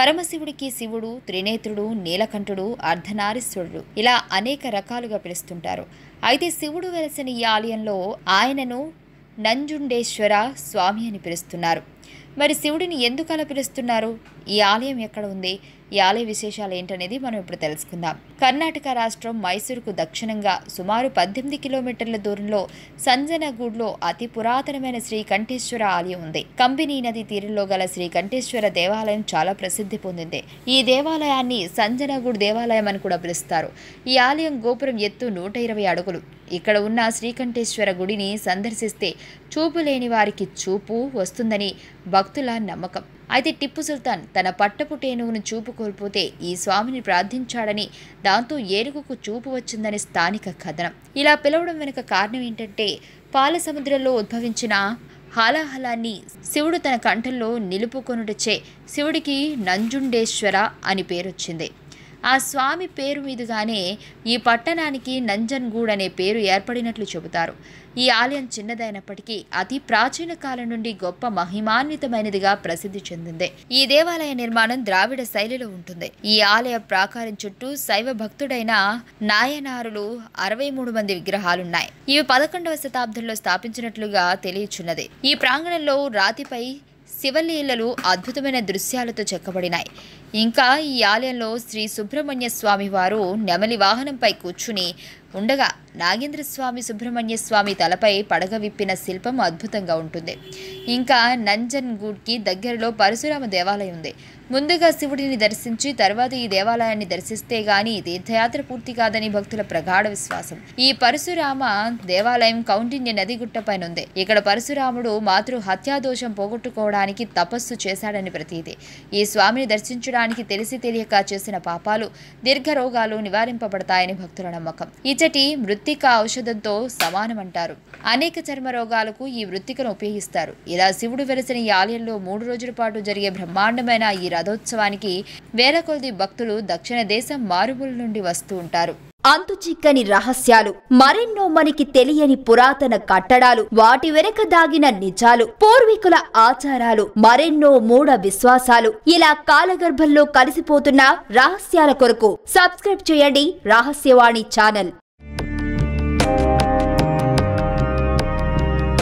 పరమశివుడికి శివుడు త్రినేత్రుడు నీలకంఠుడు అర్ధనారీశ్వరుడు ఇలా అనేక రకాలుగా పిలుస్తుంటారు అయితే శివుడు వెలసిన ఈ ఆలయంలో ఆయనను నంజుండేశ్వర స్వామి అని పిలుస్తున్నారు మరి శివుడిని ఎందుకు అలా పిలుస్తున్నారు ఈ ఆలయం ఎక్కడ ఉంది ఈ ఆలయ విశేషాలు ఏంటనేది మనం ఇప్పుడు తెలుసుకుందాం కర్ణాటక రాష్ట్రం మైసూరుకు దక్షిణంగా సుమారు పద్దెనిమిది కిలోమీటర్ల దూరంలో సంజనగూడ్లో అతి పురాతనమైన శ్రీ కంఠేశ్వర ఆలయం ఉంది కంబినీ నది తీరంలో గల శ్రీ కంఠేశ్వర దేవాలయం చాలా ప్రసిద్ధి పొందింది ఈ దేవాలయాన్ని సంజనగూడ్ దేవాలయం అని కూడా పిలుస్తారు ఈ ఆలయం గోపురం ఎత్తు నూట ఇరవై అడుగులు ఇక్కడ ఉన్న శ్రీకంఠేశ్వర గుడిని సందర్శిస్తే చూపు లేని వారికి చూపు వస్తుందని భక్తుల నమ్మకం అయితే టిప్పు సుల్తాన్ తన పట్టపు టేనుగును చూపు కోల్పోతే ఈ స్వామిని ప్రార్థించాడని దాంతో ఏనుగుకు చూపు వచ్చిందని స్థానిక కథనం ఇలా పిలవడం వెనుక కారణం ఏంటంటే పాల సముద్రంలో ఉద్భవించిన హాలాహలాన్ని శివుడు తన కంఠంలో నిలుపుకొనుటచే శివుడికి నంజుండేశ్వర అని పేరొచ్చింది ఆ స్వామి పేరు మీదుగానే ఈ పట్టణానికి నంజన్గూడ్ అనే పేరు ఏర్పడినట్లు చెబుతారు ఈ ఆలయం చిన్నదైనప్పటికీ అతి ప్రాచీన కాలం నుండి గొప్ప మహిమాన్వితమైనదిగా ప్రసిద్ధి చెందింది ఈ దేవాలయ నిర్మాణం ద్రావిడ శైలిలో ఉంటుంది ఈ ఆలయ ప్రాకారం చుట్టూ శైవ భక్తుడైన నాయనారులు అరవై మూడు మంది విగ్రహాలున్నాయి ఇవి పదకొండవ శతాబ్దంలో స్థాపించినట్లుగా తెలియచున్నది ఈ ప్రాంగణంలో రాతిపై శివలీలలు అద్భుతమైన దృశ్యాలతో చెక్కబడినాయి ఇంకా ఈ ఆలయంలో శ్రీ సుబ్రహ్మణ్య స్వామి వారు నెమలి వాహనంపై కూర్చుని ఉండగా నాగేంద్ర స్వామి సుబ్రహ్మణ్య స్వామి తలపై పడగ విప్పిన శిల్పం అద్భుతంగా ఉంటుంది ఇంకా నంజన్గూడ్కి దగ్గరలో పరశురామ దేవాలయం ఉంది ముందుగా శివుడిని దర్శించి తర్వాత ఈ దేవాలయాన్ని దర్శిస్తే గాని తీర్థయాత్ర పూర్తి కాదని భక్తుల ప్రగాఢ విశ్వాసం ఈ పరశురామ దేవాలయం కౌండిన్య నది గుట్టపైన ఉంది ఇక్కడ పరశురాముడు మాతృ హత్యాదోషం పోగొట్టుకోవడానికి తపస్సు చేశాడని ప్రతీతి ఈ స్వామిని దర్శించడానికి తెలిసి తెలియక చేసిన పాపాలు దీర్ఘ రోగాలు నివారింపబడతాయని భక్తుల నమ్మకం ఇచటి మృత్తిక ఔషధంతో సమానమంటారు అనేక చర్మ రోగాలకు ఈ వృత్తికను ఉపయోగిస్తారు ఇలా శివుడు వెలసిన ఈ ఆలయంలో మూడు రోజుల పాటు జరిగే బ్రహ్మాండమైన ఈ రథోత్సవానికి వేల కొద్ది భక్తులు దక్షిణ దేశం మారుమూల నుండి వస్తూ ఉంటారు అంతు చిక్కని రహస్యాలు మరెన్నో మనకి తెలియని పురాతన కట్టడాలు వాటి వెనక దాగిన నిజాలు పూర్వీకుల ఆచారాలు మరెన్నో మూఢ విశ్వాసాలు ఇలా కాలగర్భంలో కలిసిపోతున్న రహస్యాల కొరకు సబ్స్క్రైబ్ చేయండి రహస్యవాణి ఛానల్